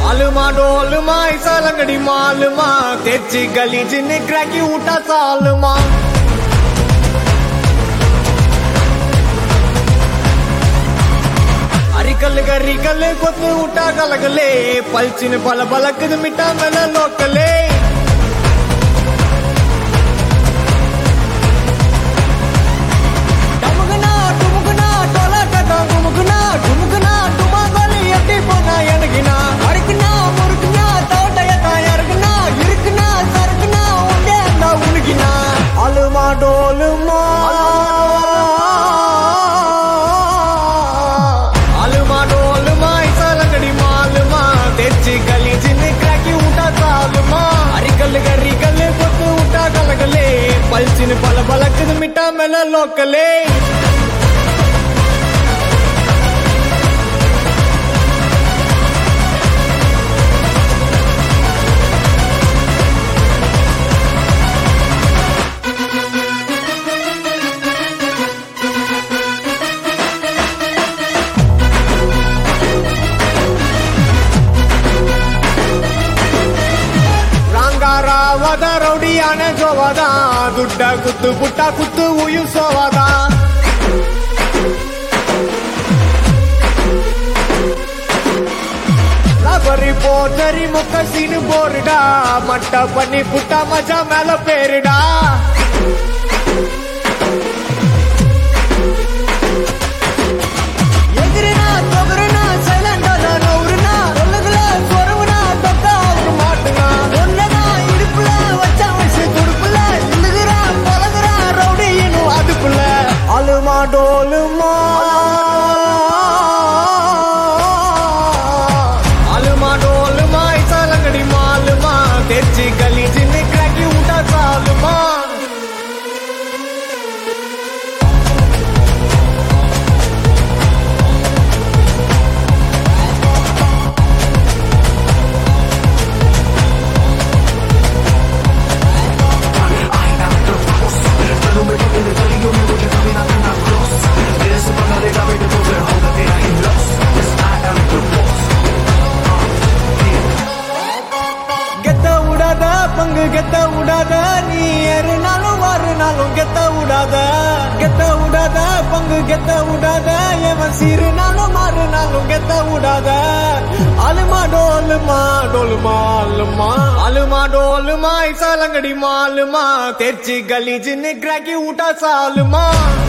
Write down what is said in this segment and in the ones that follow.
आलमा डोलमा ऐसा लंगड़ी मालमा तेची गली जिन्हें क्रैकी उठा सालमा అరికల్ గరికల్ కొత్త ఉటా కలగలే పల్చిన పల బలకది మిఠా మెల లోకలే டமுகுனா, டுமுகுனா, டொலாட்டக்கா குமுகுனா, டுமுகுனா, டுமாங்கோலி எட்டி போனா எனக்குனா. அறுக்குனா, முறுக்குனா, தோட்டையத்தா இறக்குனா, இருக்குனா, சறுக்குனா, உண்டே அந்த உனக்குனா. அலுமா டோலுமா அலுமா டோலுமா இசலங்கடி மாலுமா తెచ్చి గలీజిని క్రాకి ఉంటా చాలుమా అరికల్ గరికల్ కొత్త ఉంటా కలగలే పల్చిన పల బలకది మిఠా మెల లోకలే ರಂಗಾರಾವದ ರೌಡಿಯಾನ ಜೋವದ ದುಡ್ಡ ಕುತ್ತು ಪುಟ್ಟ ಕುತ್ತು ಉಯಿಸೋವದ லபரி போட்டரி முக்க சீனு போருடா மட்ட பண்ணி புட்டா மஜா மேல பேருடா எதிரினா தொகுருனா சைலண்டா நவுருனா சொல்லுகள சொரவுனா தொக்கா அவரு மாட்டுனா ஒன்னதா இடுப்புல வச்சா வச்சு துடுப்புல இழுகுறா பழகுறா ரவுடி இன்னும் அதுக்குள்ள அலுமா டோலுமா அலுமா டோலுமா இசலங்கடி மாலுமா తెచ్చి గలీజిని క్రాకి ఉంటా చాలుమా கெத்த விடாத பங்கு கெத்த விடாத நீ ஏறுனாலும் வாருனாலும் கெத்த விடாத கெத்த விடாத பங்கு கெத்த விடாத எவன் சீருனாலும் மாறுனாலும் கெத்த விடாத அலுமா டோலுமா டோலுமா அலுமா அலுமா டோலுமா இசாலங்கடி மாலுமா తెచ్చి గలీజిని క్రాకి ఊటా సాలుమా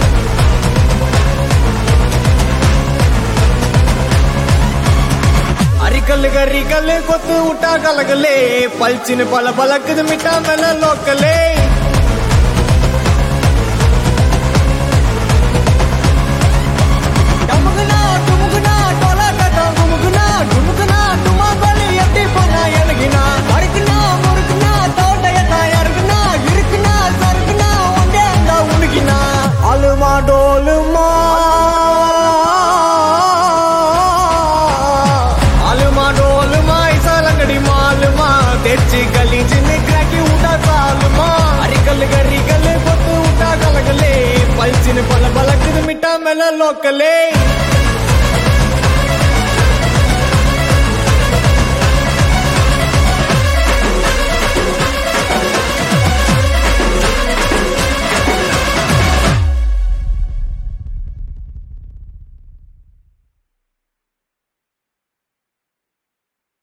అరికల్ గరికల్ కొత్త ఉట్టా కలగలే పల్చిన పల పలకది మిఠా మెల లోకలే டமுகுனா, டுமுகுனா, டொலாட்டக்கா குமுகுனா, டுமுகுனா, டுமாங்கோலி எட்டி போனா எனக்குனா. அறுக்குனா, முறுக்குனா, தோட்டையத்தா இறக்குனா, இருக்குனா, சறுக்குனா, உண்டே அந்த உனக்குனா. அலுமா டோலுமா అలుమా డోలుమా ఇసలంగడి మాలుమా తెచ్చి గలీజిని క్రాకి ఉంటా చాలుమా అరికల్ గరికల్ పొత్తు ఉంటా కలగలే పల్చిన పల బలకది మిఠా మెల లోకలే